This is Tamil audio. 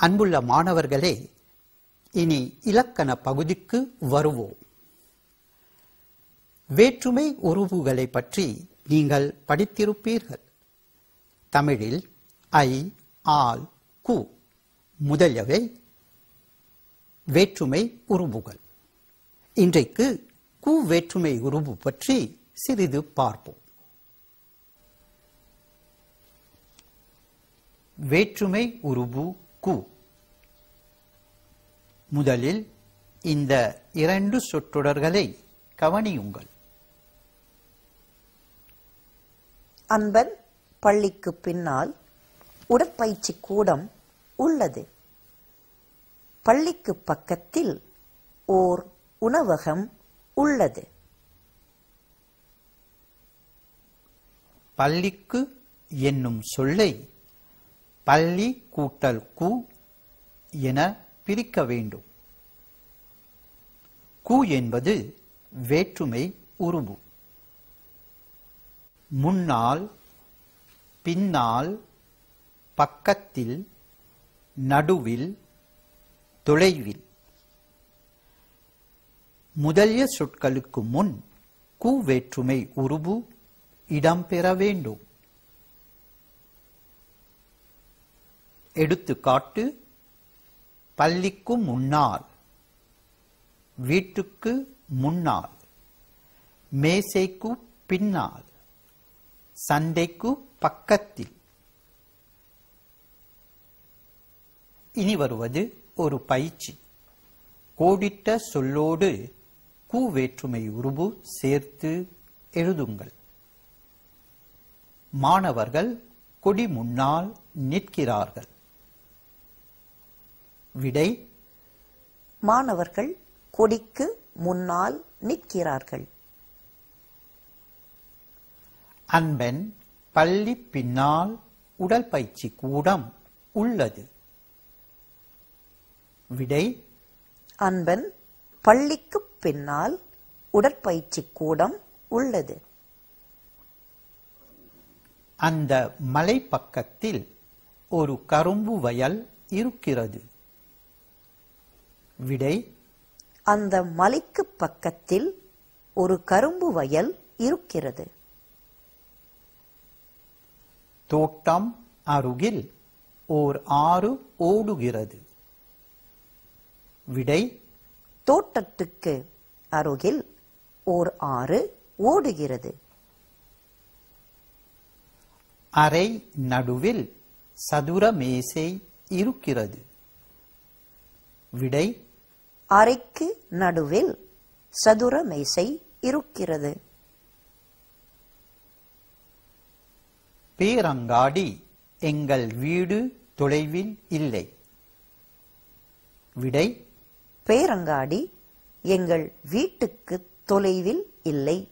அன்புள்ள மாணவர்களே இனி இலக்கண பகுதிக்கு வருவோம் வேற்றுமை உருவுகளை பற்றி நீங்கள் படித்திருப்பீர்கள் தமிழில் ஐ ஆல் கு முதலியவை வேற்றுமை உருவுகள் இன்றைக்கு கு வேற்றுமை உருவு பற்றி சிறிது பார்ப்போம் வேற்றுமை உருவு கு முதலில் இந்த இரண்டு சொற்றொடர்களை கவனியுங்கள் அன்பன் பள்ளிக்கு பின்னால் உடற்பயிற்சி கூடம் உள்ளது பள்ளிக்கு பக்கத்தில் ஓர் உணவகம் உள்ளது பள்ளிக்கு என்னும் சொல்லை பள்ளி கூட்டல் கு என பிரிக்க வேண்டும் கு என்பது வேற்றுமை உருவு முன்னால் பின்னால் பக்கத்தில் நடுவில் தொலைவில் முதலிய சொற்களுக்கு முன் கு வேற்றுமை உருவு இடம்பெற வேண்டும் எடுத்துக்காட்டு பள்ளிக்கு முன்னால் வீட்டுக்கு முன்னால் மேசைக்கு பின்னால் சண்டைக்கு பக்கத்தில் இனி வருவது ஒரு பயிற்சி கோடிட்ட சொல்லோடு கு வேற்றுமை உருவு சேர்த்து எழுதுங்கள் மாணவர்கள் கொடி முன்னால் நிற்கிறார்கள் விடை மாணவர்கள் கொடிக்கு முன்னால் நிற்கிறார்கள் அன்பன் பள்ளி பின்னால் உடற்பயிற்சி கூடம் உள்ளது விடை அன்பன் பள்ளிக்கு பின்னால் உடற்பயிற்சி கூடம் உள்ளது அந்த மலை பக்கத்தில் ஒரு கரும்பு வயல் இருக்கிறது விடை அந்த மலைக்கு பக்கத்தில் ஒரு கரும்பு வயல் இருக்கிறது தோட்டம் அருகில் ஓர் ஆறு ஓடுகிறது விடை தோட்டத்துக்கு அருகில் ஓர் ஆறு ஓடுகிறது அறை நடுவில் சதுர மேசை இருக்கிறது விடை அறைக்கு நடுவில் சதுர மேசை இருக்கிறது பேரங்காடி எங்கள் வீடு தொலைவில் இல்லை விடை பேரங்காடி எங்கள் வீட்டுக்கு தொலைவில் இல்லை